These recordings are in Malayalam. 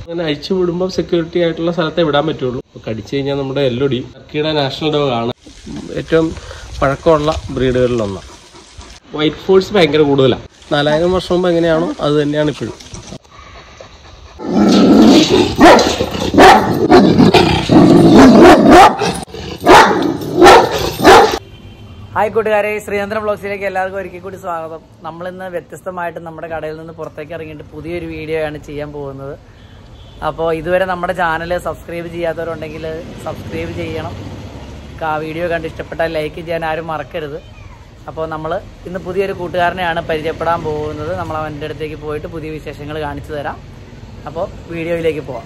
അങ്ങനെ അഴിച്ചു വിടുമ്പോൾ സെക്യൂരിറ്റി ആയിട്ടുള്ള സ്ഥലത്തെ വിടാൻ പറ്റുള്ളൂ അപ്പോൾ കടിച്ചു കഴിഞ്ഞാൽ നമ്മുടെ എല്ലൊടി ടർക്കിയുടെ നാഷണൽ ഡോഗ് ആണ് ഏറ്റവും പഴക്കമുള്ള ബ്രീഡുകളിലൊന്നാണ് വൈറ്റ് ഫോഴ്സ് ഭയങ്കര കൂടുതലാണ് നാലായിരം വർഷം മുമ്പ് എങ്ങനെയാണോ അത് തന്നെയാണ് ഇപ്പോഴും ഹായ് കൂട്ടുകാരെ ശ്രീചന്ദ്രൻ ബ്ലോഗ്സിലേക്ക് എല്ലാവർക്കും ഒരിക്കൽ കൂടി സ്വാഗതം നമ്മളിന്ന് വ്യത്യസ്തമായിട്ട് നമ്മുടെ കടയിൽ നിന്ന് പുറത്തേക്ക് ഇറങ്ങിയിട്ട് പുതിയൊരു വീഡിയോ ആണ് ചെയ്യാൻ പോകുന്നത് അപ്പോൾ ഇതുവരെ നമ്മുടെ ചാനൽ സബ്സ്ക്രൈബ് ചെയ്യാത്തവരുണ്ടെങ്കിൽ സബ്സ്ക്രൈബ് ചെയ്യണം ആ വീഡിയോ കണ്ട് ഇഷ്ടപ്പെട്ടാൽ ലൈക്ക് ചെയ്യാൻ ആരും മറക്കരുത് അപ്പോൾ നമ്മൾ ഇന്ന് പുതിയൊരു കൂട്ടുകാരനെയാണ് പരിചയപ്പെടാൻ പോകുന്നത് നമ്മൾ അവൻ്റെ അടുത്തേക്ക് പോയിട്ട് പുതിയ വിശേഷങ്ങൾ കാണിച്ചു തരാം അപ്പോൾ വീഡിയോയിലേക്ക് പോവാം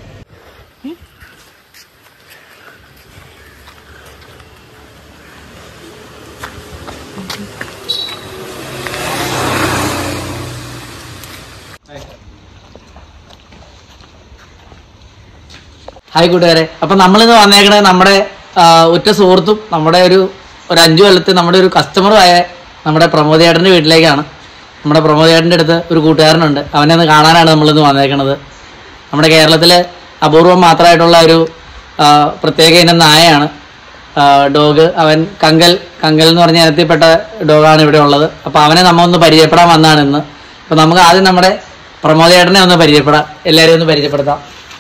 ഹായ് കൂട്ടുകാരെ അപ്പൊ നമ്മളിന്ന് വന്നേക്കണത് നമ്മുടെ ആ, ഉറ്റ സുഹൃത്തും നമ്മുടെ ഒരു ഒരു അഞ്ചു കൊല്ലത്തെ നമ്മുടെ ഒരു കസ്റ്റമറും ആയ നമ്മുടെ പ്രമോദേട്ടന്റെ വീട്ടിലേക്കാണ് നമ്മുടെ പ്രമോദേട്ടന്റെ അടുത്ത് ഒരു കൂട്ടുകാരനുണ്ട് അവനെ ഒന്ന് കാണാനാണ് നമ്മളിന്ന് വന്നേക്കണത് നമ്മുടെ കേരളത്തിലെ അപൂർവം മാത്രമായിട്ടുള്ള ഒരു ആ, പ്രത്യേക ഇനം നായയാണ് ഡോഗ് അവൻ കങ്കൽ കങ്കൽ എന്ന് പറഞ്ഞ ഇനത്തിൽപ്പെട്ട ഡോഗാണ് ഇവിടെ ഉള്ളത് അപ്പൊ അവനെ നമ്മ ഒന്ന് പരിചയപ്പെടാൻ വന്നതാണ് ഇന്ന് അപ്പൊ നമുക്ക് ആദ്യം നമ്മുടെ പ്രമോദേട്ടനെ ഒന്ന് പരിചയപ്പെടാം എല്ലാവരെയും ഒന്ന് പരിചയപ്പെടുത്താം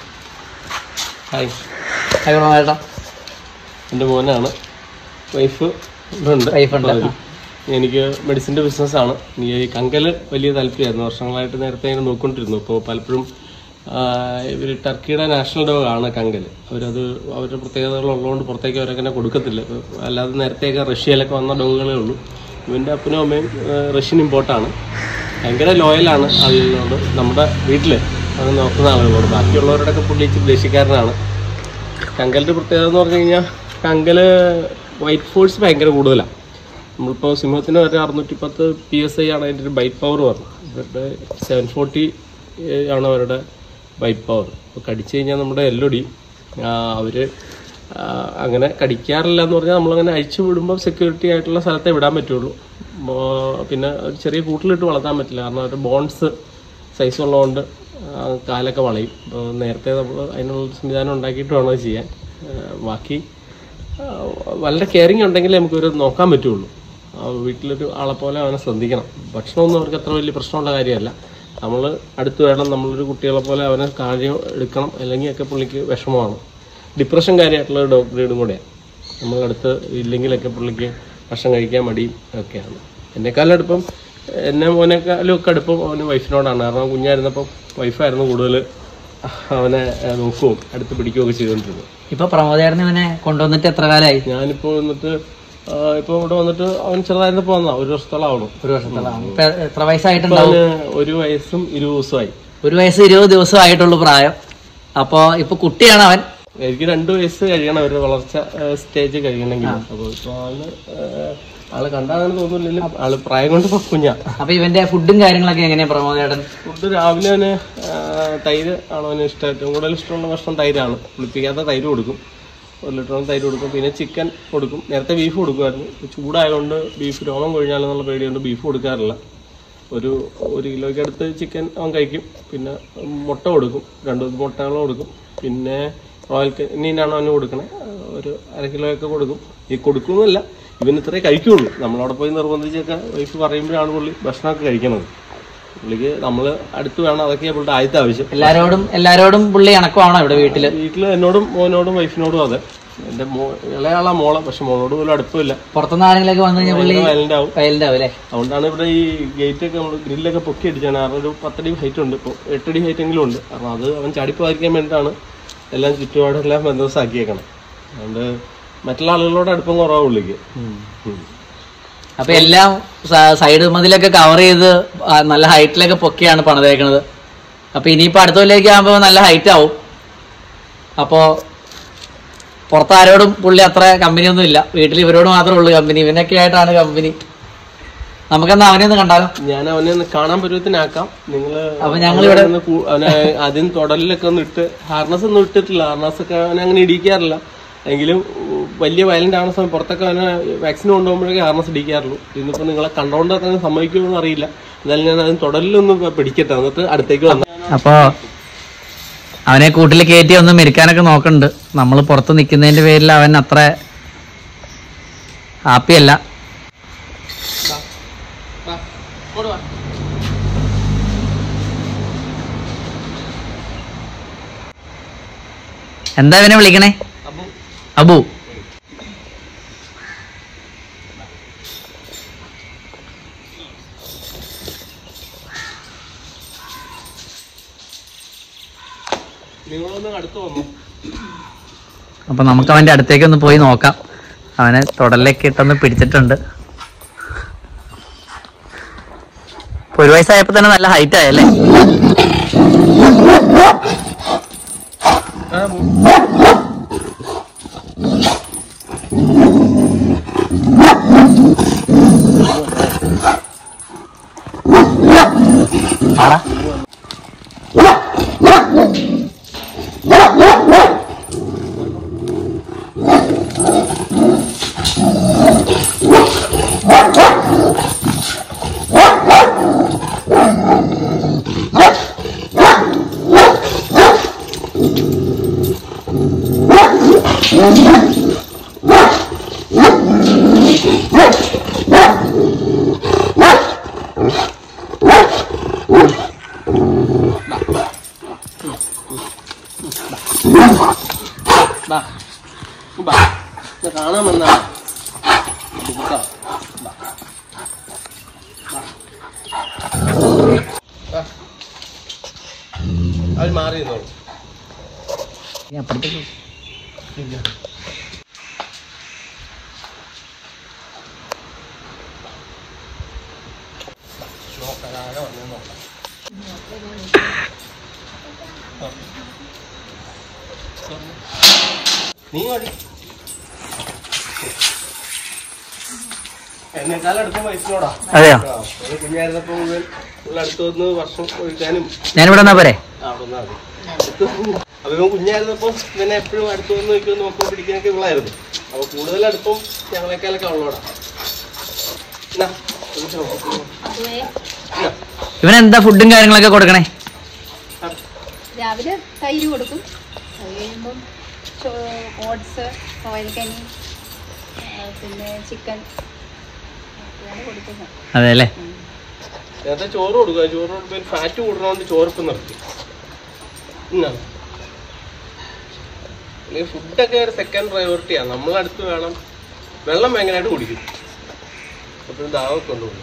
ഹായ് ഹായ് പ്രമോദേട്ടാ എൻ്റെ മോനാണ് വൈഫ് ഉണ്ട് Wife ഉണ്ട്. വരും. എനിക്ക് മെഡിസിൻ്റെ ബിസിനസ്സാണ് എനിക്ക് ഈ കങ്കല് വലിയ താല്പര്യമായിരുന്നു വർഷങ്ങളായിട്ട് നേരത്തെ ഇങ്ങനെ നോക്കിക്കൊണ്ടിരുന്നു ഇപ്പോൾ പലപ്പോഴും ഇവർ ടർക്കിയുടെ നാഷണൽ ഡോഗ് ആണ് കങ്കൽ അവരത് അവരുടെ പ്രത്യേകതകൾ ഉള്ളതുകൊണ്ട് പുറത്തേക്ക് അവരങ്ങനെ കൊടുക്കത്തില്ല ഇപ്പൊ അല്ലാതെ നേരത്തെയൊക്കെ റഷ്യയിലൊക്കെ വന്ന ഡോഗുകളേ ഉള്ളൂ ഇവൻ്റെ അപ്പനും അമ്മയും ആ, റഷ്യൻ ഇമ്പോർട്ടാണ് ഭയങ്കര ലോയലാണ് ആളുകളോട് നമ്മുടെ വീട്ടിൽ അത് നോക്കുന്ന ആളുകളോട് ബാക്കിയുള്ളവരോടൊക്കെ പുള്ളി ഇച്ചിരി ദേഷ്യക്കാരനാണ് കങ്കലിൻ്റെ പ്രത്യേകത എന്ന് പറഞ്ഞു കഴിഞ്ഞാൽ കങ്കല് വൈറ്റ് ഫോഴ്സ് ഭയങ്കര കൂടുതലാണ് നമ്മളിപ്പോൾ സിംഹത്തിന് വരെ അറുന്നൂറ്റി പത്ത് പി എസ് ഐ ആണ് അതിൻ്റെ ഒരു ബൈറ്റ് പവർ പറഞ്ഞത് ഇവരുടെ സെവൻ ഫോർട്ടി ആണ് അവരുടെ ബൈറ്റ് പവർ അപ്പോൾ കടിച്ചു കഴിഞ്ഞാൽ നമ്മുടെ എല്ലൊടി അവർ അങ്ങനെ കടിക്കാറില്ല എന്ന് പറഞ്ഞാൽ നമ്മളങ്ങനെ അഴിച്ചു വിടുമ്പോൾ സെക്യൂരിറ്റി ആയിട്ടുള്ള സ്ഥലത്തെ വിടാൻ പറ്റുള്ളൂ മോ- പിന്നെ ഒരു ചെറിയ കൂട്ടിലിട്ട് വളർത്താൻ പറ്റില്ല കാരണം അവരുടെ ബോൺസ് സൈസ് ഉള്ളതുകൊണ്ട് ആ, കാലൊക്കെ വളയും അപ്പോൾ നേരത്തെ നമ്മൾ അതിനുള്ള സംവിധാനം ഉണ്ടാക്കിയിട്ട് വേണം അത് ചെയ്യാൻ ആ, ബാക്കി ആ, വളരെ കെയറിങ് ഉണ്ടെങ്കിൽ നമുക്ക് ഒരു നോക്കാൻ പറ്റുള്ളൂ ആ, വീട്ടിലൊരു ആളെ പോലെ അവനെ ശ്രദ്ധിക്കണം ഭക്ഷണമൊന്നും അവർക്ക് അത്ര വലിയ പ്രശ്നമുള്ള കാര്യമല്ല നമ്മൾ അടുത്ത് വേണം നമ്മളൊരു കുട്ടികളെ പോലെ അവനെ കാര്യം എടുക്കണം അല്ലെങ്കിൽ ഒക്കെ പുള്ളിക്ക് വിഷമമാണ് ഡിപ്രഷൻ കാര്യമായിട്ടുള്ള ഒരു ഡോഗ് ബ്രീഡും കൂടെയാണ് നമ്മളടുത്ത് ഇല്ലെങ്കിലൊക്കെ പുള്ളിക്ക് ഭക്ഷണം കഴിക്കാൻ മടിയും ഒക്കെയാണ് എന്നെക്കാളും അടുപ്പം എന്നെ മോനേക്കാളും ഒക്കെ അടുപ്പം അവന് വൈഫിനോടാണ് കാരണം കുഞ്ഞായിരുന്നപ്പം വൈഫായിരുന്നു കൂടുതൽ അവനെ ആ, നോക്കുകയും അടുത്ത് പിടിക്കുകയൊക്കെ ചെയ്തുകൊണ്ടിരുന്നത് ഇപ്പൊ പ്രമോദേട്ടന് ഇവനെ കൊണ്ടുവന്നിട്ട് എത്ര കാലമായി ഞാനിപ്പോൾ വന്നിട്ട് ആ, ഇപ്പോൾ ഇവിടെ വന്നിട്ട് അവൻ ചെറുതായിരുന്നപ്പോൾ വന്നാ ഒരു വർഷത്തോളം ആവണം ഒരു വർഷത്തോളം ഇപ്പൊ എത്ര വയസ്സായിട്ടുണ്ടാവും അവന് ഒരു വയസ്സും ഇരുപത് ദിവസമായി ഒരു വയസ്സ് ഇരുപത് ദിവസം ആയിട്ടുള്ളൂ പ്രായം അപ്പൊ ഇപ്പൊ കുട്ടിയാണ് അവൻ എനിക്ക് രണ്ട് വയസ്സ് കഴിയണം അവരുടെ വളർച്ച സ്റ്റേജ് കഴിയണമെങ്കിൽ അപ്പോൾ ഇപ്പോൾ ആള് ആ, ആള് കണ്ടാൽ തോന്നുന്നില്ല ആള് പ്രായം കൊണ്ട് ഇപ്പൊ കുഞ്ഞാ അപ്പൊ ഇവന്റെ ഫുഡും കാര്യങ്ങളൊക്കെ എങ്ങനെയാ പ്രമോദേട്ടൻ ഫുഡ് രാവിലെ അവന് ആ, തൈര് ആണ് അവന് ഇഷ്ടം ഏറ്റവും കൂടുതൽ ഇഷ്ടമുള്ള ഭക്ഷണം തൈരാണ് പുളിപ്പിക്കാത്ത തൈര് കൊടുക്കും ഒരു ലിറ്ററോളം തൈര് കൊടുക്കും പിന്നെ ചിക്കൻ കൊടുക്കും നേരത്തെ ബീഫ് കൊടുക്കുമായിരുന്നു ഇപ്പൊ ചൂടായതുകൊണ്ട് ബീഫ് രോമം കൊഴിഞ്ഞാലെന്നുള്ള പേടിയുണ്ട് ബീഫ് കൊടുക്കാറില്ല ഒരു ഒരു കിലോയ്ക്ക് അടുത്ത് ചിക്കൻ അവൻ കഴിക്കും പിന്നെ മുട്ട കൊടുക്കും രണ്ട് മുട്ടകൾ കൊടുക്കും പിന്നെ റോയൽ കനീനാണ് അവന് കൊടുക്കണേ ഒരു അര കിലോയൊക്കെ കൊടുക്കും ഈ കൊടുക്കുമെന്നല്ല ഇവന് ഇത്രേ കഴിക്കുള്ളൂ നമ്മളവിടെ പോയി നിർബന്ധിച്ചൊക്കെ വൈഫ് പറയുമ്പോഴാണ് പുള്ളി ഭക്ഷണമൊക്കെ കഴിക്കണത് പുള്ളിക്ക് നമ്മൾ അടുത്ത് വേണം അതൊക്കെയാണ് പുള്ളിയുടെ ആദ്യത്തെ ആവശ്യം എല്ലാരോടും എല്ലാരോടും പുള്ളി ഇണക്കമാണോ ഇവിടെ വീട്ടില് വീട്ടിൽ എന്നോടും മോനോടും വൈഫിനോടും അതെ എൻ്റെ മോ ഇളയാളാ മോളെ പക്ഷെ മോളോട് പോലും അടുപ്പമില്ല പുറത്തുനിന്ന് ആരെങ്കിലൊക്കെ വന്നു കഴിഞ്ഞാൽ പുള്ളി വയലന്റ് ആവും വയലിന്റെ ആവും അല്ലേ അതുകൊണ്ടാണ് ഇവിടെ ഈ ഗേറ്റ് ഒക്കെ നമ്മൾ ഗ്രില്ലൊക്കെ പൊക്കി അടിച്ചാണ് കാരണം ഒരു പത്തടി ഹൈറ്റ് ഉണ്ട് ഇപ്പോൾ എട്ടടി ഹൈറ്റ് എങ്കിലും ഉണ്ട് കാരണം അത് അവൻ ചാടിപ്പോയിരിക്കാൻ വേണ്ടിയിട്ടാണ് എല്ലാം ചുറ്റുപാടെല്ലാം ബന്ധവസാക്കിയേക്കണം അതുകൊണ്ട് മറ്റുള്ള ആളുകളോട് അടുപ്പം കുറവാ പുള്ളിക്ക് ഉം. അപ്പൊ എല്ലാം സ- സൈഡ് മതിലൊക്കെ കവർ ചെയ്ത് ആ നല്ല ഹൈറ്റിലൊക്കെ പൊക്കിയാണ് പണിതേക്കണത് അപ്പൊ ഇനിയിപ്പോ അടുത്ത കൊല്ലേക്ക് ആകുമ്പോ നല്ല ഹൈറ്റ് ആവും അപ്പോ പുറത്ത് ആരോടും പുള്ളി അത്ര കമ്പനി ഒന്നും ഇല്ല വീട്ടിൽ ഇവരോട് മാത്രമേ ഉള്ളൂ കമ്പനി ഇവനൊക്കെ ആയിട്ടാണ് കമ്പനി നമുക്കെന്നാ അവനെ ഒന്ന് കണ്ടാലോ ഞാൻ അവനെ ഒന്ന് കാണാൻ പരുവത്തിനാക്കാം നിങ്ങള് അപ്പൊ ഞങ്ങളിവിടെ അവനെ ഒന്ന് കൂ- അവനെ ആദ്യം തൊടലിലൊക്കെ ഒന്ന് ഇട്ട് ഹാർനസ് ഒന്നും ഇട്ടിട്ടില്ല ഹാർനസ് ഒക്കെ അവനെ അങ്ങനെ ഇടിക്കാറില്ല എങ്കിലും ഉം, വലിയ വയലന്റ് ആവുന്ന സമയം പുറത്തൊക്കെ അവനെ വാക്സിൻ കൊണ്ടുപോകുമ്പോഴേ ഹാർനസ് ഇടിക്കാറുള്ളൂ ഇന്നിപ്പോ നിങ്ങളെ കണ്ടോണ്ട് തന്നെ സമ്മതിക്കുമെന്ന് അറിയില്ല എന്നാലും ഞാൻ അതിന് തൊടലിലൊന്ന് പിടിക്കട്ടെ എന്നിട്ട് അടുത്തേക്ക് വന്ന അപ്പോ അവനെ കൂട്ടിൽ കയറ്റി ഒന്ന് മെരിക്കാനൊക്കെ നോക്കുന്നുണ്ട് നമ്മൾ പുറത്ത് നിൽക്കുന്നതിന്റെ പേരിൽ അവൻ അത്ര ഹാപ്പിയല്ല വാ, ഇങ്ങോട്ട് വാ. എന്താ ഇവനെ വിളിക്കണേ അപ്പു അബു നിങ്ങളൊന്ന് അടുത്ത് വന്നു അപ്പൊ നമുക്ക് അവന്റെ അടുത്തേക്ക് ഒന്ന് പോയി നോക്കാം അവനെ തുടലിലേക്ക് ഇട്ടൊന്ന് പിടിച്ചിട്ടുണ്ട് ഇപ്പൊ ഒരു വയസ്സായപ്പോ തന്നെ നല്ല ഹൈറ്റ് ആയല്ലേ ആടാ. ബാ ബാ ഇത് കാണാൻ വന്നാ അവർ മാറി നിന്നോളൂ നീ അപ്പുറത്തേക്ക് പോ. നോക്കാതെ വന്നു നോക്കാം നീ മതി എന്നെക്കാളും അടുത്ത വയസ്സിനോടാ അതെയോ ആ, ഒരു കുഞ്ഞായിരുന്നപ്പോ മുതൽ ഉള്ള അടുത്ത് വന്ന് വർഷം ഒഴിക്കാനും ഞാനിവിടെ വന്നാ പോരെ അവിടെ നിന്നാ മതി. അപ്പൊ ഇവൻ കുഞ്ഞായിരുന്നപ്പോ ഇവനെ എപ്പോഴും അടുത്ത് വന്ന് നിൽക്കും നോക്കാൻ പിടിക്കാനൊക്കെ ഇവളായിരുന്നു അപ്പൊ കൂടുതൽ അടുപ്പം ഞങ്ങളെക്കാളൊക്കെ അവളോടാ എന്നാ, ഒരു ചോറ്. എന്നാ. ഇവനെന്താ ഫുഡും കാര്യങ്ങളൊക്കെ കൊടുക്കണേ രാവിലെ തൈര് കൊടുക്കും അത് കഴിയുമ്പം ഓട്സ് ഓയിൽക്കനി പിന്നെ ചിക്കൻ ഒക്കെയാണ് കൊടുക്കുന്നത് അതെ അല്ലേ നേരത്തെ ചോറ് കൊടുക്കുക ചോറ് കൊടുക്കുമ്പോൾ ഫാറ്റ് കൂടണോണ്ട് ചോറിപ്പം നിർത്തി ഇന്നാണ് അല്ലെങ്കിൽ ഫുഡൊക്കെ ഒരു സെക്കൻഡ് പ്രയോറിറ്റിയാണ് നമ്മളടുത്ത് വേണം വെള്ളം ഭയങ്കരമായിട്ട് കുടിക്കും എപ്പോഴും ദാഹമൊക്കെ കൊണ്ടുപോകും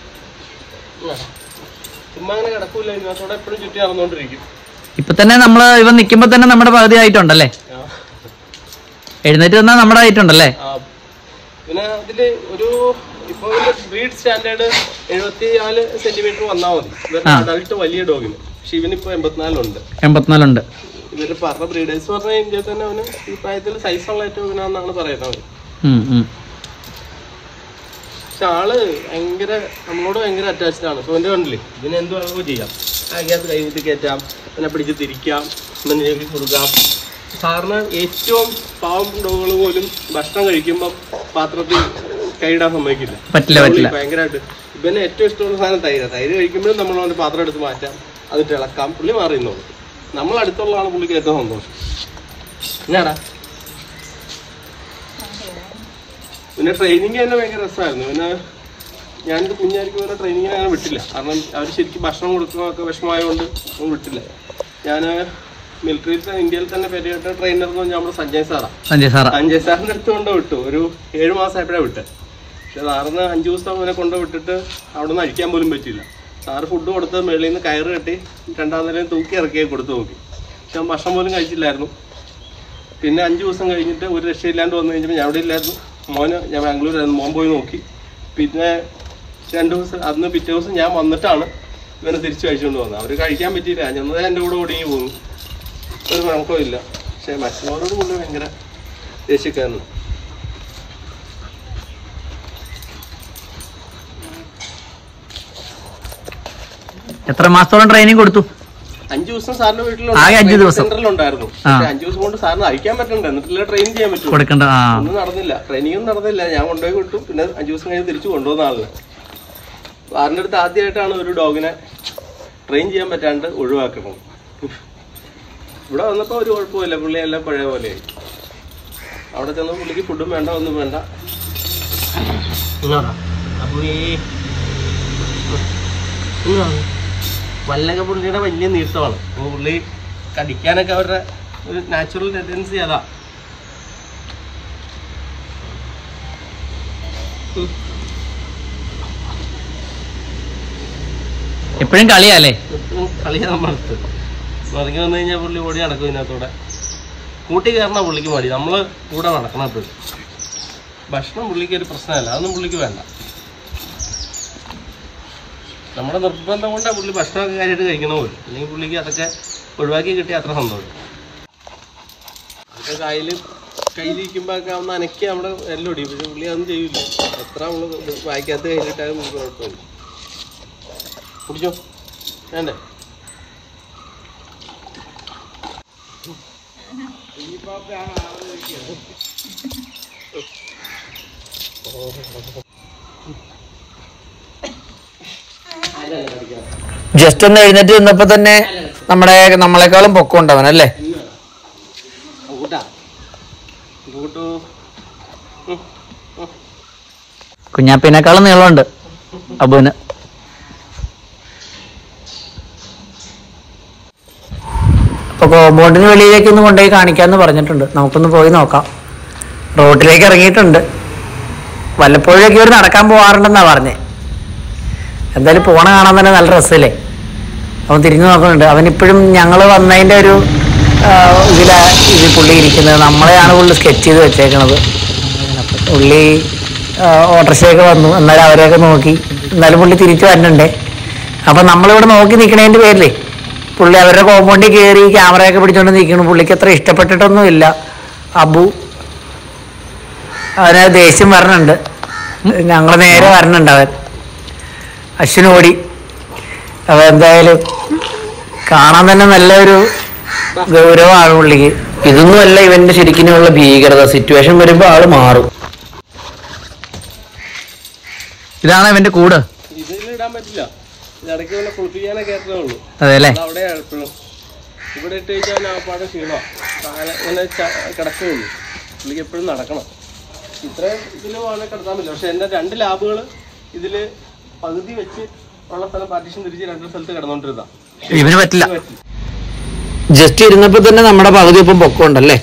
ചുമ്മാ അങ്ങനെ കിടക്കൂല ഇതിനകത്തോടെ എപ്പോഴും ചുറ്റി നടന്നുകൊണ്ടിരിക്കും ഇപ്പൊ തന്നെ നമ്മള് ഇവൻ നിക്കുമ്പോ തന്നെ നമ്മുടെ പകുതി ആയിട്ടുണ്ടല്ലേ ആ. എഴുന്നേറ്റ് വന്നാൽ നമ്മുടെ ആയിട്ടുണ്ടല്ലേ ആ, പിന്നെ അതില് ഒരു ഇപ്പൊ ബ്രീഡ് സ്റ്റാൻഡേർഡ് എഴുപത്തി നാല് സെന്റിമീറ്റർ വന്നാൽ മതി ഇവരുടെ ആ. അഡൾട്ട് വലിയ ഡോഗിന് പക്ഷെ ഇവനിപ്പോ എൺപത്തിനാലുണ്ട് എൺപത്തിനാലുണ്ട് ഇവര് പറഞ്ഞ ബ്രീഡേഴ്സ് പറഞ്ഞ ഇന്ത്യയിൽ തന്നെ അവന് ഈ പ്രായത്തിൽ സൈസുള്ള ഏറ്റവും ഇവനാന്നാണ് പറയുന്നത് ഉം, ഉം. പക്ഷെ ആള് ഭയങ്കര നമ്മളോട് ഭയങ്കര അറ്റാച്ച്ഡ് ആണ് സോ എന്റെ കണ്ടില്ലേ ഇതിന് എന്ത് വേണമെങ്കിലും ചെയ്യാം അതിനകത്ത് കൈകുത്തി കയറ്റാം പിന്നെ പിടിച്ച് തിരിക്കാം പിന്നെ ഞെക്കി കൊടുക്കാം സാറിന് ഏറ്റവും പാവം ഡോഗുകൾ പോലും ഭക്ഷണം കഴിക്കുമ്പോൾ പാത്രത്തിൽ കൈയിടാൻ സമ്മതിക്കില്ല പറ്റില്ല പറ്റില്ല ഭയങ്കരമായിട്ട് ഇവന് ഏറ്റവും ഇഷ്ടമുള്ള സാധനം തൈര തൈര് കഴിക്കുമ്പോഴും നമ്മൾ അവൻ്റെ പാത്രം എടുത്ത് മാറ്റാം അതിട്ട് ഇളക്കാം പുള്ളി മാറി നിന്നോളൂ നമ്മൾ അടുത്തുള്ളതാണ് പുള്ളിക്ക് ഏറ്റവും സന്തോഷം എന്നാടാ പിന്നെ ട്രെയിനിങ് തന്നെ ഭയങ്കര രസമായിരുന്നു പിന്നെ ഞാനിത് കുഞ്ഞായിരിക്കും വരെ ട്രെയിനിങ്ങിന് അങ്ങനെ വിട്ടില്ല കാരണം അവർ ശരിക്കും ഭക്ഷണം കൊടുക്കുന്നതൊക്കെ വിഷമമായതുകൊണ്ട് ഒന്നും വിട്ടില്ല ഞാൻ മിലിറ്ററിയിൽ ഇന്ത്യയിൽ തന്നെ പെരിയായിട്ട് ട്രെയിനർ എന്ന് പറഞ്ഞാൽ നമ്മുടെ സഞ്ജയ് സാറാണ് സഞ്ജയ് സാറാ സഞ്ജയ് സാറിന്റെ അടുത്ത് കൊണ്ട് വിട്ടു ഒരു ഏഴ് മാസമായപ്പോഴാണ് വിട്ടത് പക്ഷെ സാറിന് അഞ്ചു ദിവസം അവനെ കൊണ്ട് വിട്ടിട്ട് അവിടെ നിന്ന് അഴിക്കാൻ പോലും പറ്റില്ല സാറ് ഫുഡ് കൊടുത്ത് മേളിൽ നിന്ന് കയറ് കെട്ടി രണ്ടാം നിലയിൽ തൂക്കി ഇറക്കി കൊടുത്തു നോക്കി പക്ഷെ അവൻ ഭക്ഷണം പോലും കഴിച്ചില്ലായിരുന്നു പിന്നെ അഞ്ച് ദിവസം കഴിഞ്ഞിട്ട് ഒരു രക്ഷയില്ലാണ്ട് വന്നു കഴിഞ്ഞപ്പോൾ ഞാൻ അവിടെ ഇല്ലായിരുന്നു മോന് ഞാൻ ബാംഗ്ലൂരായിരുന്നു മോൻ പോയി നോക്കി പിന്നെ രണ്ട് ദിവസം അന്ന് പിറ്റേ ദിവസം ഞാൻ വന്നിട്ടാണ് ഇവനെ തിരിച്ചു കഴിച്ചുകൊണ്ട് വന്നത് അവർ കഴിക്കാൻ പറ്റിയില്ല ചെന്നത് എൻ്റെ കൂടെ ഒടുങ്ങി പോന്നു ഒരു കണക്കവും ഇല്ല പക്ഷെ മറ്റുള്ളവരോട് പുള്ളി ഭയങ്കര ദേഷ്യക്കാരന് എത്ര മാസത്തോളം ട്രെയിനിങ് കൊടുത്തു അഞ്ചു ദിവസം സാറിന്റെ ആകെ അഞ്ച് ദിവസം. സെന്ററിലുണ്ടായിരുന്നു പക്ഷെ അഞ്ചു ദിവസം കൊണ്ട് സാറിന് അയക്കാൻ പറ്റണ്ടേ എന്നിട്ടില്ല ട്രെയിൻ ചെയ്യാൻ പറ്റുള്ളൂ കൊടുക്കണ്ട ആ ഒന്നും നടന്നില്ല ട്രെയിനിങ് ഒന്നും നടന്നില്ല ഞാൻ കൊണ്ടുപോയി വിട്ടു പിന്നെ അഞ്ചു ദിവസം കഴിഞ്ഞ് തിരിച്ചു കൊണ്ടുവന്ന ആളിന് സാറിന്റെ അടുത്ത് ആദ്യമായിട്ടാണ് ഒരു ഡോഗിനെ ട്രെയിൻ ചെയ്യാൻ പറ്റാണ്ട് ഒഴിവാക്കുന്നത് ഇവിടെ വന്നപ്പോൾ ഒരു കുഴപ്പമില്ല പുള്ളി എല്ലാം പഴയ പോലെയായി അവിടെ ചെന്ന് പുള്ളിക്ക് ഫുഡും വേണ്ട ഒന്നും വേണ്ട അപ്പോൾ ഈ വല്ലൊക്കെ പുള്ളിയുടെ വലിയ നീട്ടമാണ് അപ്പോൾ പുള്ളി കടിക്കാനൊക്കെ അവരുടെ ഒരു നാച്ചുറൽ ടെൻഡൻസി അതാ എപ്പോഴും കളിയാല്ലേ എപ്പോഴും കളിയാ നമ്മളടുത്ത് മറിഞ്ഞു വന്നു കഴിഞ്ഞാൽ പുള്ളി ഓടി നടക്കും ഇതിനകത്തൂടെ കൂട്ടി കയറണ പുള്ളിക്ക് മടി നമ്മൾ കൂടെ നടക്കണം എപ്പോഴും ഭക്ഷണം പുള്ളിക്ക് ഒരു പ്രശ്നമല്ല അതൊന്നും പുള്ളിക്ക് വേണ്ട നമ്മുടെ നിർബന്ധം കൊണ്ടാണ് പുള്ളി ഭക്ഷണമൊക്കെ കാര്യമായിട്ട് കഴിക്കണ പോലും അല്ലെങ്കിൽ പുള്ളിക്ക് അതൊക്കെ ഒഴിവാക്കി കിട്ടിയ അത്ര സന്തോഷം അതൊക്കെ കയ്യിൽ കയ്യിലിരിക്കുമ്പോൾ ഒക്കെ ഒന്ന് അനക്കി നമ്മുടെ എല്ലാം ഒടിയും പക്ഷെ പുള്ളി അതൊന്നും ചെയ്യില്ല എത്ര നമ്മൾ വായിക്കാത്ത കയ്യിലിട്ടാലും നമുക്ക് കുഴപ്പമില്ല കുടിച്ചോ വേണ്ടേ ജസ്റ്റ് ഒന്ന് എഴുന്നേറ്റ് നിന്നപ്പോ തന്നെ നമ്മുടെ നമ്മളെക്കാളും പൊക്കം ഉണ്ടാവൻ അല്ലേ കൂട്ടാ കൂട്ടു കുഞ്ഞാപ്പിനേക്കാളും നീളമുണ്ട് അബുവിന് അപ്പൊ കോമ്പൗണ്ടിന് വെളിയിലേക്ക് ഒന്ന് കൊണ്ടുപോയി കാണിക്കാന്ന് പറഞ്ഞിട്ടുണ്ട് നമുക്കൊന്ന് പോയി നോക്കാം റോഡിലേക്ക് ഇറങ്ങിയിട്ടുണ്ട് വല്ലപ്പോഴൊക്കെ ഇവർ നടക്കാൻ പോവാറുണ്ടെന്നാ പറഞ്ഞേ എന്തായാലും പോണ കാണാൻ തന്നെ നല്ല രസമല്ലേ അവൻ തിരിഞ്ഞു നോക്കുന്നുണ്ട് അവനിപ്പോഴും ഞങ്ങൾ വന്നതിൻ്റെ ഒരു ആ, ഇതിലാ ഇത് പുള്ളി ഇരിക്കുന്നത് നമ്മളെയാണ് പുള്ളി സ്കെച്ച് ചെയ്ത് വെച്ചേക്കണത് പുള്ളി ആ, ഓട്ടോറിക്ഷയൊക്കെ വന്നു എന്നാലും അവരെയൊക്കെ നോക്കി എന്നാലും പുള്ളി തിരിച്ചു വരണുണ്ടേ അപ്പം നമ്മളിവിടെ നോക്കി നിൽക്കണതിൻ്റെ പേരിലേ പുള്ളി അവരുടെ കോമ്പൗണ്ടിൽ കയറി ക്യാമറയൊക്കെ പിടിച്ചോണ്ട് നിൽക്കണം പുള്ളിക്ക് അത്ര ഇഷ്ടപ്പെട്ടിട്ടൊന്നുമില്ല അബു അവന് ദേഷ്യം വരണുണ്ട് ഞങ്ങൾ നേരെ വരണുണ്ട് അവൻ അശ്വിൻ ഓടി അപ്പൊ എന്തായാലും കാണാൻ തന്നെ നല്ലൊരു ഗൗരവമാണ് പുള്ളിക്ക് ഇതൊന്നും അല്ല ഇവന്റെ ശരിക്കുമുള്ള ഭീകരത സിറ്റുവേഷൻ വരുമ്പോ ആള് മാറും ഇതാണ് ഇവന്റെ കൂട് ഇതിൽ ഇടാൻ പറ്റില്ല ഇത് ഇടയ്ക്ക് വല്ല കുളിപ്പിക്കാനൊക്കെ കയറ്റേ ഉള്ളൂ അതെ അല്ലേ അത് അവിടെയാണ് എപ്പോഴും ഇവിടെ ഇട്ട് കഴിഞ്ഞാൽ ആ പാടെ ക്ഷീണമാണ് താഴെ ഇങ്ങനെ ച- കിടക്കുകയുള്ളൂ പുള്ളിക്ക് എപ്പോഴും നടക്കണം ഇത്രയും ഇതിൽ വേണമെങ്കിൽ കിടത്താൻ പറ്റില്ല പക്ഷെ എൻ്റെ രണ്ട് ലാബുകൾ ഇതിൽ പകുതി വെച്ച് ഉള്ള സ്ഥലം പാർട്ടീഷൻ തിരിച്ച് രണ്ട് സ്ഥലത്ത് കിടന്നുകൊണ്ടിരുന്ന ഇവന് പറ്റില്ല ജസ്റ്റ് ഇരുന്നപ്പോ തന്നെ നമ്മുടെ പകുതി ഇപ്പം പൊക്കമുണ്ടല്ലേ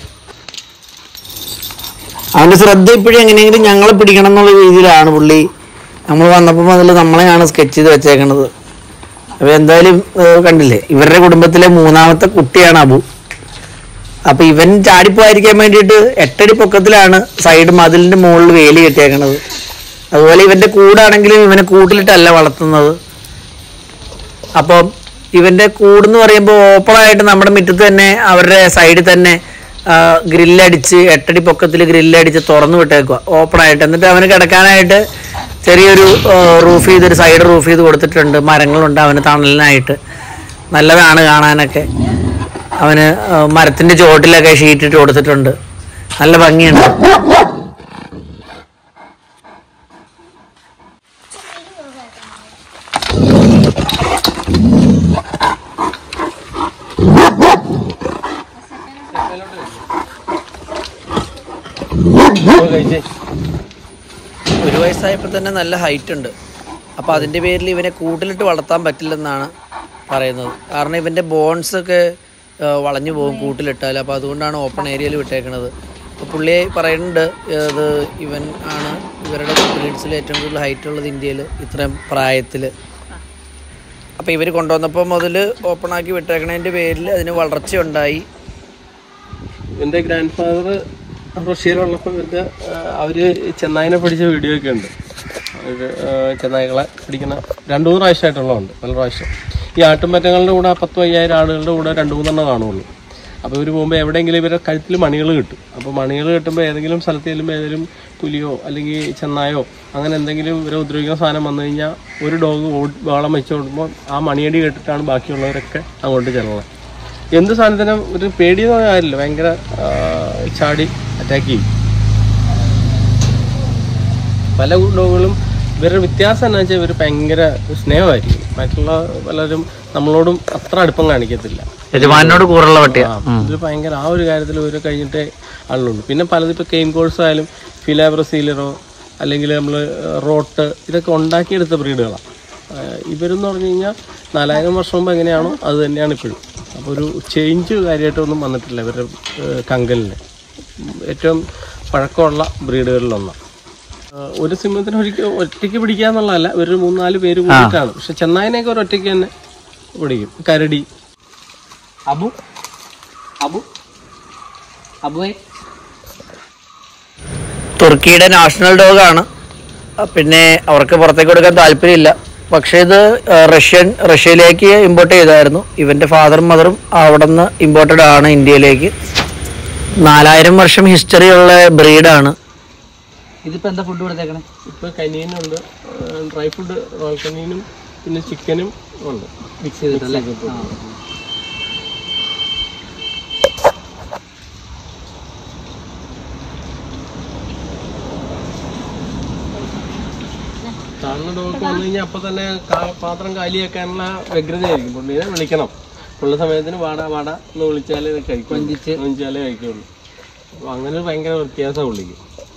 അവന്റെ ശ്രദ്ധ ഇപ്പോഴും എങ്ങനെയെങ്കിലും ഞങ്ങളെ പിടിക്കണം എന്നുള്ള രീതിയിലാണ് പുള്ളി നമ്മൾ വന്നപ്പോൾ മുതൽ നമ്മളെയാണ് സ്കെച്ച് ചെയ്ത് വെച്ചേക്കണത് അപ്പൊ എന്തായാലും ഏഹ്, കണ്ടില്ലേ ഇവരുടെ കുടുംബത്തിലെ മൂന്നാമത്തെ കുട്ടിയാണ് അബു അപ്പൊ ഇവൻ ചാടിപ്പോയിരിക്കാൻ വേണ്ടിയിട്ട് എട്ടടി പൊക്കത്തിലാണ് സൈഡ് മതിലിന്റെ മുകളിൽ വേലി കെട്ടിയേക്കണത് അതുപോലെ ഇവന്റെ കൂടാണെങ്കിലും ഇവനെ കൂട്ടിലിട്ടല്ല വളർത്തുന്നത് അപ്പം ഇവന്റെ കൂടെന്ന് പറയുമ്പോൾ ഓപ്പണായിട്ട് നമ്മുടെ മുറ്റത്ത് തന്നെ അവരുടെ സൈഡിൽ തന്നെ ഗ്രില്ലടിച്ച് എട്ടടി പൊക്കത്തിൽ ഗ്രില്ലടിച്ച് തുറന്നു വിട്ടേക്കുക ഓപ്പണായിട്ട് എന്നിട്ട് അവന് കിടക്കാനായിട്ട് ചെറിയൊരു റൂഫ് ചെയ്ത് ഒരു സൈഡ് റൂഫ് ചെയ്ത് കൊടുത്തിട്ടുണ്ട് മരങ്ങളുണ്ട് അവന് തണലിനായിട്ട് നല്ലതാണ് കാണാനൊക്കെ അവന് ആ, മരത്തിന്റെ ചോട്ടിലൊക്കെ ഷീറ്റിട്ട് കൊടുത്തിട്ടുണ്ട് നല്ല ഭംഗിയുണ്ട് ഒരു വയസ്സായപ്പോൾ തന്നെ നല്ല ഹൈറ്റ് ഉണ്ട് അപ്പോൾ അതിൻ്റെ പേരിൽ ഇവനെ കൂട്ടിലിട്ട് വളർത്താൻ പറ്റില്ലെന്നാണ് പറയുന്നത് കാരണം ഇവൻ്റെ ബോൺസ് ഒക്കെ ആ, വളഞ്ഞു പോകും കൂട്ടിലിട്ടാൽ അപ്പോൾ അതുകൊണ്ടാണ് ഓപ്പൺ ഏരിയയിൽ വിട്ടേക്കണത് അപ്പോൾ പുള്ളി പറയുന്നുണ്ട് ഇത് ഇവൻ ആണ് ഇവരുടെ ബ്രീഡ്സിൽ ഏറ്റവും കൂടുതൽ ഹൈറ്റ് ഉള്ളത് ഇന്ത്യയിൽ ഇത്രയും പ്രായത്തിൽ അപ്പോൾ ഇവർ കൊണ്ടുവന്നപ്പോൾ മുതൽ ഓപ്പൺ ആക്കി വിട്ടേക്കണതിൻ്റെ പേരിൽ അതിന് വളർച്ചയുണ്ടായി എൻ്റെ ഗ്രാൻഡ് ഫാദർ റഷ്യയിലുള്ളപ്പോൾ ഇവരുടെ അവർ ചെന്നായിനെ പഠിച്ച വീഡിയോ ഒക്കെ ഉണ്ട് അവര്, ആ, ചെന്നായ്ക്കളെ പിടിക്കുന്ന രണ്ട് മൂന്ന് പ്രാവശ്യമായിട്ടുള്ളതുണ്ട് പല പ്രാവശ്യം ഈ ആട്ടുംപറ്റങ്ങളുടെ കൂടെ പത്ത് അയ്യായിരം ആളുകളുടെ കൂടെ രണ്ട് മൂന്നെണ്ണം കാണുള്ളൂ അപ്പോൾ ഇവർ പോകുമ്പോൾ എവിടെയെങ്കിലും ഇവരുടെ കഴുത്തിൽ മണികൾ കിട്ടും അപ്പോൾ മണികൾ കിട്ടുമ്പോൾ ഏതെങ്കിലും സ്ഥലത്ത് ചെല്ലുമ്പോൾ ഏതെങ്കിലും പുലിയോ അല്ലെങ്കിൽ ചെന്നായോ അങ്ങനെ എന്തെങ്കിലും ഇവരെ ഉപദ്രവിക്കുന്ന സാധനം വന്നു കഴിഞ്ഞാൽ ഒരു ഡോഗ് വേളം വെച്ച് കൊടുക്കുമ്പോൾ ആ മണിയടി കേട്ടിട്ടാണ് ബാക്കിയുള്ളവരൊക്കെ അങ്ങോട്ട് ചെല്ലുന്നത് എന്ത് സാധനത്തിനും ഒരു പേടിയെന്ന് പറഞ്ഞ കാര്യമില്ല ഭയങ്കര ആ, ചാടി അറ്റാക്ക് ചെയ്യും പല ഡോഗുകളും ഇവരുടെ വ്യത്യാസം എന്താ വെച്ചാൽ ഇവർ ഭയങ്കര സ്നേഹമായിരിക്കും മറ്റുള്ള പലരും നമ്മളോടും അത്ര അടുപ്പം കാണിക്കത്തില്ല യജമാനോട് കൂറുള്ള പട്ടിയാ ഇതിൽ ഭയങ്കര ആ ഒരു കാര്യത്തിൽ ഒരു കഴിഞ്ഞിട്ടേ ആളുള്ളൂ പിന്നെ പലതും ഇപ്പോൾ കെയിൻ കോഴ്സ് ആയാലും ഫിലാബ്രസീലറോ അല്ലെങ്കിൽ നമ്മൾ റോട്ട് ഇതൊക്കെ ഉണ്ടാക്കിയെടുത്ത ബ്രീഡുകളാണ് ഇവരെന്ന് പറഞ്ഞു കഴിഞ്ഞാൽ നാലായിരം വർഷം മുമ്പ് എങ്ങനെയാണോ അത് തന്നെയാണ് ഇപ്പോഴും അപ്പോൾ ഒരു ചേഞ്ച് കാര്യമായിട്ടൊന്നും വന്നിട്ടില്ല ഇവരുടെ ഏഹ്, കങ്കലിന് ഏറ്റവും പഴക്കമുള്ള ബ്രീഡുകളിലൊന്നാണ് ഏഹ്, ഒരു സിംഹത്തിന് ഒരിക്കൽ ഒറ്റയ്ക്ക് പിടിക്കുക എന്നുള്ളതല്ല ഒരു മൂന്നാല് പേര് കൂടിയിട്ടാണ് പക്ഷെ ചെന്നായനെയൊക്കെ ഒരു ഒറ്റയ്ക്ക് തന്നെ പിടിക്കും കരടി അബു അബു അബുവേ തുർക്കിയുടെ നാഷണൽ ഡോഗാണ് പിന്നെ അവർക്ക് പുറത്തേക്ക് കൊടുക്കാൻ താല്പര്യമില്ല പക്ഷേ ഇത് ആ, റഷ്യൻ റഷ്യയിലേക്ക് ഇമ്പോർട്ട് ചെയ്തായിരുന്നു ഇവൻ്റെ ഫാദറും മദറും അവിടെ നിന്ന് ഇമ്പോർട്ടഡ് ആണ് ഇന്ത്യയിലേക്ക് നാലായിരം വർഷം ഹിസ്റ്ററി ഉള്ള ബ്രീഡാണ് ഇതിപ്പോൾ എന്താ ഫുഡ് കൊടുത്തേക്കണേ ഇപ്പൊ കനീനുണ്ട് ഡ്രൈ ഫുഡ് റോൾ കനീനും പിന്നെ ചിക്കനും ഉണ്ട് മിക്സ് ചെയ്തിട്ടല്ലേ താഴ്ന്ന ഡോക്ക് വന്നു കഴിഞ്ഞാൽ അപ്പൊ തന്നെ കാ- പാത്രം കാലിയാക്കാനുള്ള വ്യഗ്രതയായിരിക്കും പുള്ളിനെ വിളിക്കണം ഉള്ള സമയത്തിന് വാടാ വാടാ എന്ന് വിളിച്ചാലേ ഇത് കഴിക്കും കൊഞ്ചിച്ച്. കൊഞ്ചാലേ കഴിക്കുള്ളൂ അപ്പൊ അങ്ങനെ ഒരു ഭയങ്കര വ്യത്യാസം പുള്ളിക്ക്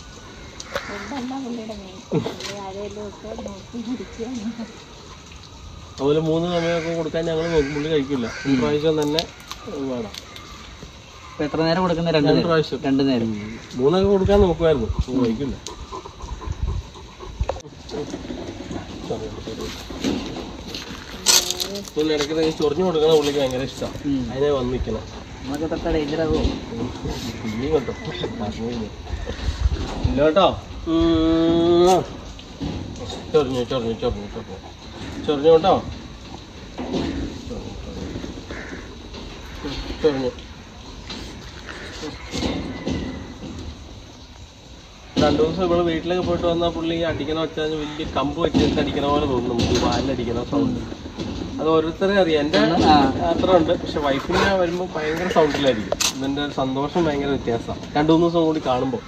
അതുപോലെ മൂന്ന് സമയമൊക്കെ കൊടുക്കാൻ ഞങ്ങൾ നോക്കും പുള്ളി കഴിക്കില്ല ഈ പ്രാവശ്യം തന്നെ വേണം ഇപ്പൊ എത്ര നേരം കൊടുക്കുന്ന രണ്ട് രണ്ട് നേരം പ്രാവശ്യം രണ്ട് നേരം മൂന്നൊക്കെ കൊടുക്കാൻ നോക്കുമായിരുന്നു പുള്ളി കഴിക്കില്ല പിന്നെ ഇടയ്ക്ക് ചൊറിഞ്ഞു കൊടുക്കണ പുള്ളിക്ക് ഭയങ്കര ഇഷ്ടമാണ് ഉം. അതിനെ വന്ന് നിൽക്കണം നമുക്ക് തൊട്ട ഡേഞ്ചർ ആകുമോ ഇനി കേട്ടോ ഇല്ല കേട്ടോ ഉം. ചൊറിഞ്ഞു ചൊറിഞ്ഞു ചൊറിഞ്ഞു ചൊറിഞ്ഞു ചൊറിഞ്ഞു കേട്ടോ ചൊറിഞ്ഞു രണ്ടു ദിവസം ഇവിടെ വീട്ടിലൊക്കെ പോയിട്ട് വന്നാൽ പുള്ളി അടിക്കണ വെച്ചാൽ വലിയ കമ്പ് വെച്ചിട്ട് അടിക്കണ പോലെ തോന്നും നമുക്ക് വാലിലടിക്കണ സൗണ്ട് അത് ഓരോരുത്തരെ അറിയാം എൻ്റെ ആ. അത്ര ഉണ്ട് പക്ഷെ വൈഫിനെ വരുമ്പോൾ ഭയങ്കര സൗണ്ടിലായിരിക്കും ഇതിൻ്റെ സന്തോഷം ഭയങ്കര വ്യത്യാസമാണ് രണ്ടു മൂന്ന് ദിവസം കൂടി കാണുമ്പോൾ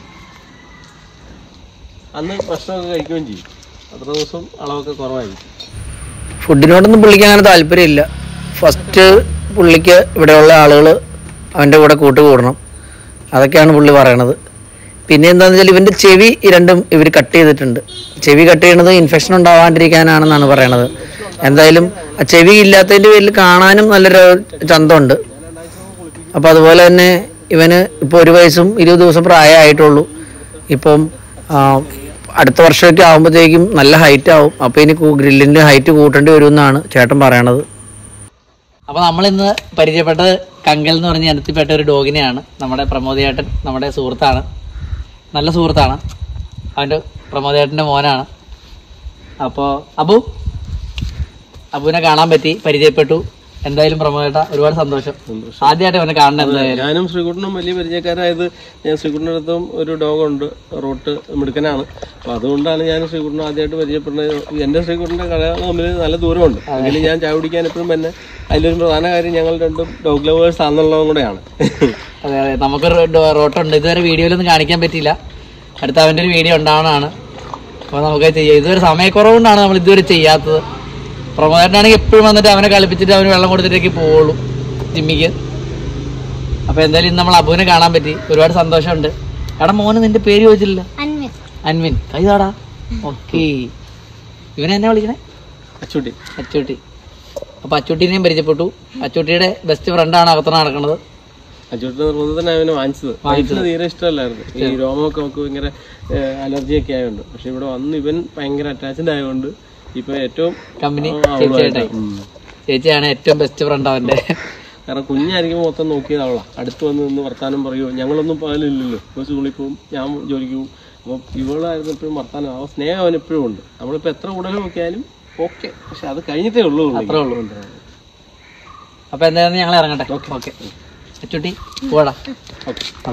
അന്ന് ഭക്ഷണമൊക്കെ കഴിക്കുകയും ചെയ്യും അത്ര ദിവസം അളവൊക്കെ കുറവായിരിക്കും ഫുഡിനോടൊന്നും പുള്ളിക്ക് അങ്ങനെ താല്പര്യമില്ല ഫസ്റ്റ് പുള്ളിക്ക് ഇവിടെയുള്ള ആളുകൾ അവൻ്റെ കൂടെ കൂട്ടുകൂടണം അതൊക്കെയാണ് പുള്ളി പറയണത് പിന്നെ എന്താണെന്ന് വെച്ചാൽ ഇവൻ്റെ ചെവി ഈ രണ്ടും ഇവർ കട്ട് ചെയ്തിട്ടുണ്ട് ചെവി കട്ട് ചെയ്യണത് ഇൻഫെക്ഷൻ ഉണ്ടാവാണ്ടിരിക്കാനാണെന്നാണ് പറയണത് എന്തായാലും ആ ചെവി ഇല്ലാത്തതിൻ്റെ പേരിൽ കാണാനും നല്ലൊരു ചന്തമുണ്ട് അപ്പോൾ അതുപോലെ തന്നെ ഇവന് ഇപ്പോൾ ഒരു വയസ്സും ഇരുപത് ദിവസം പ്രായമായിട്ടുള്ളൂ ഇപ്പം ആ, അടുത്ത വർഷമൊക്കെ ആകുമ്പോഴത്തേക്കും നല്ല ഹൈറ്റ് ആവും അപ്പോൾ ഇനി ഗ്രില്ലിൻ്റെ ഹൈറ്റ് കൂട്ടേണ്ടി വരുമെന്നാണ് ചേട്ടൻ പറയണത് അപ്പോൾ നമ്മൾ ഇന്ന് പരിചയപ്പെട്ടത് കങ്കൽ എന്ന് പറഞ്ഞ ഇനത്തിൽപ്പെട്ട ഒരു ഡോഗിനെയാണ് നമ്മുടെ പ്രമോദ് ചേട്ടൻ നമ്മുടെ സുഹൃത്താണ് നല്ല സുഹൃത്താണ് അവൻ്റെ പ്രമോദ് ചേട്ടൻ്റെ മോനാണ് അപ്പോൾ അബു അബുവിനെ കാണാൻ പറ്റി പരിചയപ്പെട്ടു എന്തായാലും പ്രമോദ് ചേട്ടാ ഒരുപാട് സന്തോഷം ആദ്യമായിട്ട് അവനെ കാണണം എന്തായാലും ഞാനും ശ്രീകുട്ടനും വലിയ പരിചയക്കാരായത് ഞാൻ ശ്രീകുട്ടൻ്റെ അടുത്തും ഒരു ഡോഗുണ്ട് റോട്ട് മിടുക്കനാണ് അപ്പൊ അതുകൊണ്ടാണ് ഞാൻ ശ്രീകുട്ടനെ ആദ്യമായിട്ട് പരിചയപ്പെടുന്നത് എന്റെ ശ്രീകുട്ടന്റെ കട തമ്മിൽ നല്ല ദൂരമുണ്ട് എങ്കിലും ഞാൻ ചായ കുടിക്കാൻ എപ്പോഴും തന്നെ അതിലൊരു പ്രധാന കാര്യം ഞങ്ങൾ രണ്ടും ഡോഗ് ലവേഴ്സ് ആണെന്നുള്ളതും കൂടെയാണ് അതെ അതെ നമുക്കൊരു ഡോ- റോട്ടുണ്ട് ഇതുവരെ വീഡിയോയിലൊന്നും കാണിക്കാൻ പറ്റിയില്ല അടുത്ത അവൻ്റെ ഒരു വീഡിയോ ഉണ്ടാവണതാണ് അപ്പോൾ നമുക്ക് ചെയ്യാം ഇതുവരെ സമയക്കുറവുകൊണ്ടാണ് നമ്മൾ ഇതുവരെ ചെയ്യാത്തത് പ്രമോദനാണെങ്കിൽ എപ്പോഴും വന്നിട്ട് അവനെ കളിപ്പിച്ചിട്ട് അവന് വെള്ളം കൊടുത്തിട്ടേക്ക് പോവുള്ളൂ ജിമ്മിക്ക് അപ്പോൾ എന്തായാലും ഇന്ന് നമ്മൾ അബുവിനെ കാണാൻ പറ്റി ഒരുപാട് സന്തോഷമുണ്ട് എടാ മോന് നിന്റെ പേര് ചോദിച്ചില്ല അന്വൻ അൻവിൻ കൈതാടാ ഓക്കെ ഇവനെ എന്നെ വിളിക്കണേ അച്ചുട്ടി അച്ചൂട്ടി അപ്പോൾ അച്ചൂട്ടീനെയും പരിചയപ്പെട്ടു അച്ചൂട്ടിയുടെ ബെസ്റ്റ് ഫ്രണ്ടാണ് അകത്തണ നടക്കുന്നത് അച്ചുട്ടി നിർബന്ധത്തിന് അവനെ വാങ്ങിച്ചത് വൈഫിന് തീരെ ഇഷ്ടമല്ലായിരുന്നു ഈ രോമമൊക്കെ നമുക്ക് ഭയങ്കര അലർജി ഒക്കെ ആയതുകൊണ്ട് പക്ഷെ ഇവിടെ വന്ന് ഇവൻ ഭയങ്കര അറ്റാച്ച്ഡ് ആയതുകൊണ്ട് ഇപ്പൊ ഏറ്റവും കമ്പനി ആ, അവളുമായിട്ടാ. ചേച്ചിയായിട്ടായി ഉം. ചേച്ചിയാണ് ഏറ്റവും ബെസ്റ്റ് ഫ്രണ്ട് അവൻ്റെ കാരണം കുഞ്ഞായിരിക്കുമ്പോൾ മൊത്തം നോക്കിയത് അവളാ അടുത്ത് വന്ന് നിന്ന് വർത്താനം പറയുമോ ഞങ്ങളൊന്നും പകലില്ലല്ലോ ഇപ്പോൾ സ്കൂളിൽ പോവും ഞാൻ ജോലിക്ക് പോവും അപ്പോൾ ഇവളായിരുന്നു എപ്പോഴും വർത്താനം ആ സ്നേഹം അവൻ എപ്പോഴും ഉണ്ട് നമ്മളിപ്പോൾ എത്ര കൂടുതൽ നോക്കിയാലും ഓക്കെ പക്ഷെ അത് കഴിഞ്ഞിട്ടേ ഉള്ളൂ അത്രേ ഉള്ളൂ. അപ്പോൾ എന്തായാലും ഞങ്ങൾ ഇറങ്ങട്ടെ ഓക്കെ അച്ചുട്ടി പോടാ ഓക്കെ